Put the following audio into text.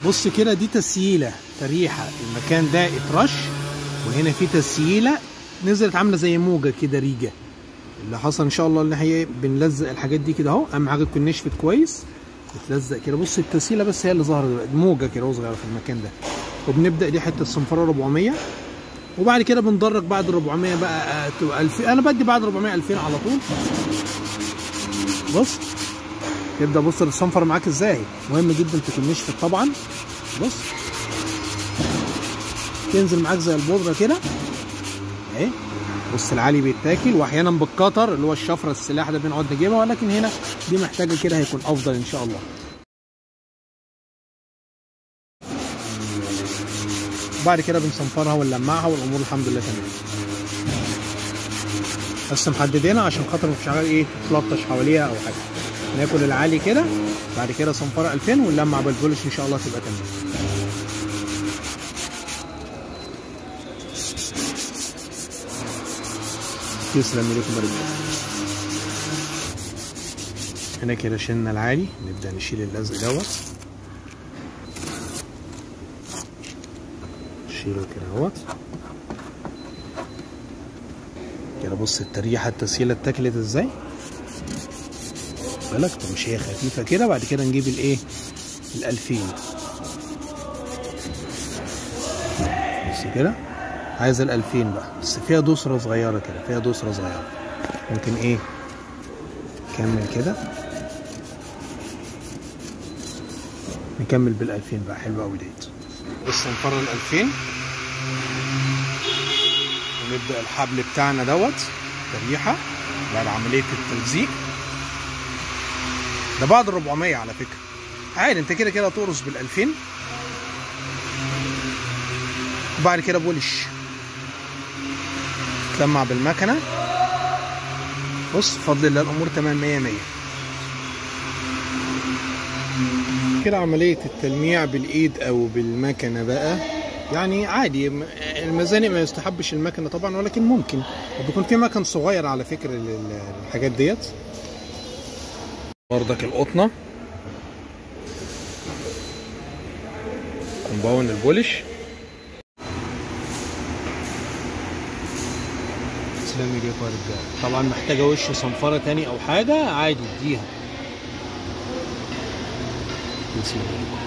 بص كده دي تسييله تريحه المكان ده اترش وهنا في تسييله نزلت عامله زي موجه كده ريجه اللي حصل ان شاء الله ان هي بنلزق الحاجات دي كده اهو اهم حاجه تكون نشفت كويس بتلزق كده بص التسييله بس هي اللي ظهرت دلوقتي موجه كده صغيره في المكان ده وبنبدا دي حته صنفره 400 وبعد كده بندرج بعد 400 بقى تبقى 2000 انا بدي بعد 400 2000 على طول بص تبدا بص الصنفره معاك ازاي مهم جدا تكون نشفت طبعا بص تنزل معاك زي البودره كده اهي بص العالي بيتاكل واحيانا بالقطر اللي هو الشفره السلاح ده بنقعد نجيبها ولكن هنا دي محتاجه كده هيكون افضل ان شاء الله بعد كده بنصنفرها ونلمعها والامور الحمد لله تمام بس محددينها عشان خاطر مفيش حاجه ايه تلطش حواليها او حاجه ناكل العالي كده بعد كده صنفره 2000 ونلمع بالبولش ان شاء الله تبقى تمام تسلم لكم يا رجاله هنا كده شلنا العالي نبدا نشيل اللزق دوت نشيله كده اهوت كده بص التريحه التسهيله اتاكلت ازاي بالك طب مش هي خفيفه كده بعد كده نجيب الايه الألفين بص كده عايز الألفين بقى بس فيها دوسرة صغيرة كده فيها دوسرة صغيرة ممكن ايه نكمل كده نكمل بالألفين بقى حلوة أوي ديت بص نفرغ الألفين ونبدأ الحبل بتاعنا دوت تريحة بعد عملية التلزيق ده بعد ال 400 على فكرة عادي انت كده كده تقرص بال 2000 وبعد كده بولش تلمع بالمكنة بص بفضل الله الأمور تمام 100 100 كده عملية التلميع بالإيد أو بالمكنة بقى يعني عادي المزانق ما يستحبش المكنة طبعا ولكن ممكن وبيكون في مكن صغير على فكرة للحاجات ديت بردك القطنة كومباوند البولش تسلم ايديك يا رجاله طبعا محتاجة وش صنفرة تاني أو حاجة عادي اديها تسلم ايديك